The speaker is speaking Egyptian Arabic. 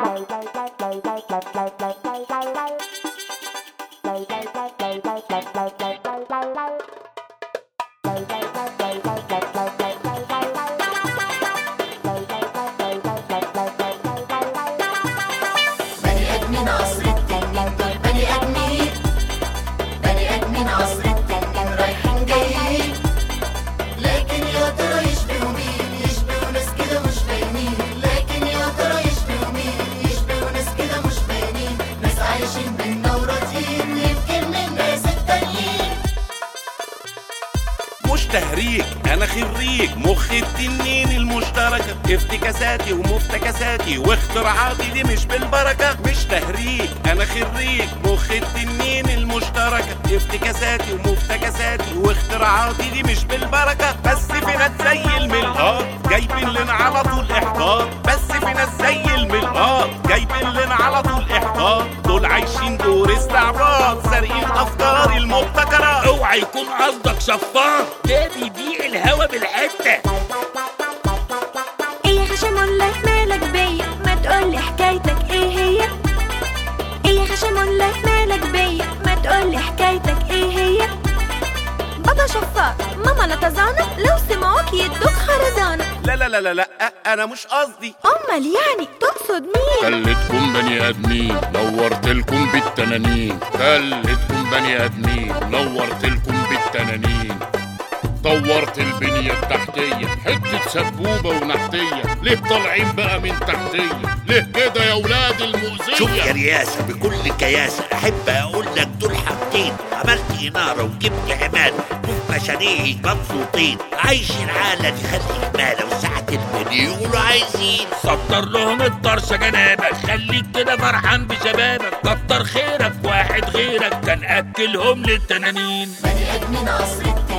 بني ادمين عصر التنين دول بني ادمين بني ادمين عصر التنين رايحين جايين لكن يا ترى يشبهوا مين يشبهوا ناس كده مش باينين لكن يا ترى يشبهوا مين يشبهوا ناس كده مش باينين ناس عايشين بينا وراضيين يمكن من الناس التانيين مش تهريج انا خريج مخ التنين المشتركة افتكاساتي ومفتكساتي واختراعاتي دي مش بالبركة مش تهريج انا خريج مخ التنين المشتركة افتكاساتي ومفتكساتي واختراعاتي دي مش بالبركة بس في ناس زي الملقاط جايبين لنا على طول احباط بس في ناس زي الملقاط جايبين لنا على طول احباط دول عايشين دور استعباط سارقين افكاري المبتكرة اوعى يكون قصدك شفاط ده بيبيع الهوا بالحته ايه يا خشمولة مالك بيا ما تقولي حكايتك ايه هي ايه يا خشمولة مالك بيا ما تقولي حكايتك ايه هي بابا شفاط ماما لطزانة لو سمعوك يدوك خرزانة لا لا لا لا لا انا مش قصدي امال يعني تقصد مين خليتكم بني ادمين نورت لكم بالتنانين خليتكم بني ادمين نورت لكم بالتنانين طورت البنية التحتية حتة سبوبة ونحتية ليه طالعين بقى من تحتية ليه كده يا ولاد المؤذية شوف يا رياسة بكل كياسة أحب أقول لك دول حاجتين عملت إنارة وجبت عمالة وفي مشاريعي مبسوطين عايشين عالة خلي حمالة وساعة البني يقولوا عايزين سطر لهم الطرشة جنابك خليك كده فرحان بشبابك كتر خيرك واحد غيرك كان أكلهم للتنانين بني ادمين عصر التنين